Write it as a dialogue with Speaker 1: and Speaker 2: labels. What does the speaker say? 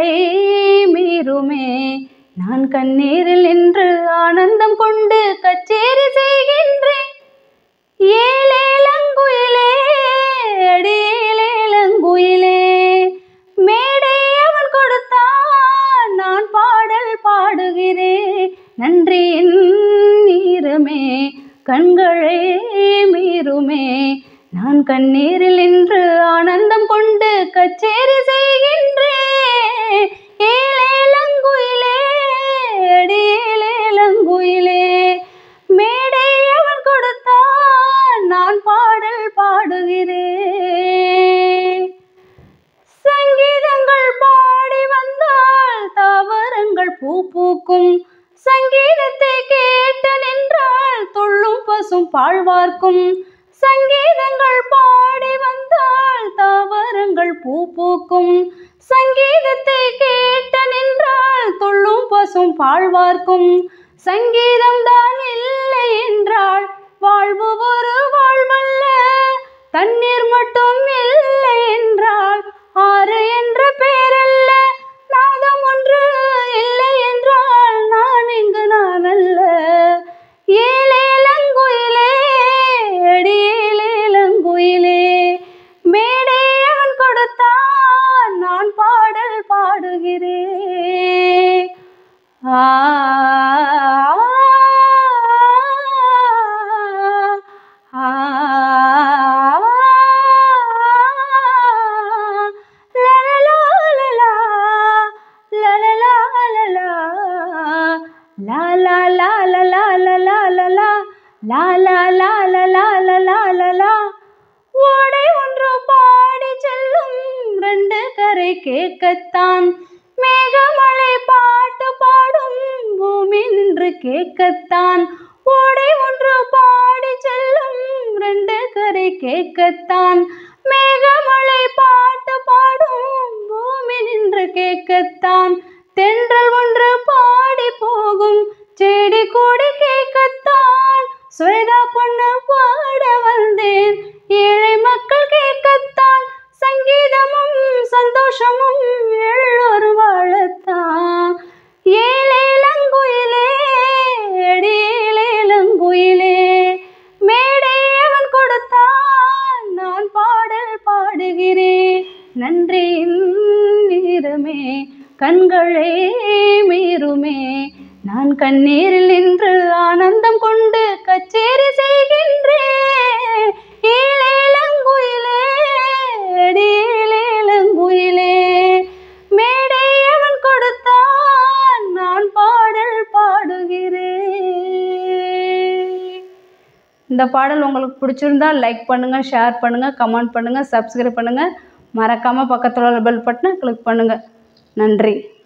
Speaker 1: கண்களை மீறுமே நான் கண்ணீரில் நின்று ஆனந்தம் கொண்டு கச்சேரி செய்கின்றேன் ஏலேலங்குயிலே அடியேலேலங்குயிலே மேடை அவன் கொடுத்தான் நான் பாடல் பாடுகிறேன் நன்றியின் நீருமே கண்களை மீறுமே நான் கண்ணீரில் நின்று ஆனந்தம் கொண்டு கச்சேரி செய்கின்றேன் ஏலேலங்குயிலே அடியேலேலங்குயிலே மேடை அவன் கொடுத்தான் நான் பாடல் பாடுகிறேன் சங்கீதங்கள் பாடி வந்தால் தாவரங்கள் பூ பூக்கும் சங்கீதத்தை கேட்டு நின்றால் துள்ளும் பசும் பாழ்வார்க்கும் சங்கீதங்கள் பாடி வந்தால் தாவரங்கள் பூ பூக்கும் சங்கீதத்தை கேட்டு நின்றால் துள்ளும் பசும் பாழ்வார்க்கும் சங்கீதம் தான் இல்லை என்றால் வாழ்வு ஒரு வாழ்வல்ல தண்ணீர் மட்டும் இல்லை என்றால் ஆறு என்ற பெயரல்ல நாதம் ஒன்று இல்லை என்றால் நான் இங்கு நான் அல்ல ஏலேலங்குயிலே அடியேலேலங்குயிலே மேடை அவன் கொடுத்தான் நான் பாடல் பாடுகிறேன் ஆ ஆ லா லா லா லா லா லா லா லா லா லா லா லா லா லா லா லா லா லா ஓடை ஒன்று பாடி செல்லும் ரெண்டு கரை கேட்கத்தான் மேகமலை பாட்டு பாடும் பூமி நின்று கேட்கத்தான் ஓடை ஒன்று பாடி செல்லும் ரெண்டு கரை கேட்கத்தான் மேகமலை பாட்டு பாடும் பூமி நின்று கேட்கத்தான் தென்றல் ஒன்று பாடி போகும் செடி கொடி கேட்கத்தான் சுவேதா பொண்ணு பாட வந்தேன் ஏழை மக்கள் கேட்கத்தான் சங்கீதமும் சந்தோஷமும் எல்லோரும் வாழத்தான் ஏலேலங்குயிலே அடியேலேலங்குயிலே மேடை அவன் கொடுத்தான் நான் பாடல் பாடுகிறேன் நன்றியின் நீருமே கண்களே மீறுமே நான் கண்ணீரில் நின்று ஆனந்தம் கொண்டு கச்சேரி செய்கின்றேன் ஏலேலங்குயிலே அடியேலேலங்குயிலே மேடை அவன் கொடுத்தான் நான் பாடல் பாடுகிறேன் இந்த பாடல் உங்களுக்கு பிடிச்சிருந்தா லைக் பண்ணுங்கள் ஷேர் பண்ணுங்கள் கமெண்ட் பண்ணுங்கள் சப்ஸ்கிரைப் பண்ணுங்கள் மறக்காமல் பக்கத்தில் உள்ள பெல் பட்டனை கிளிக் பண்ணுங்கள் நன்றி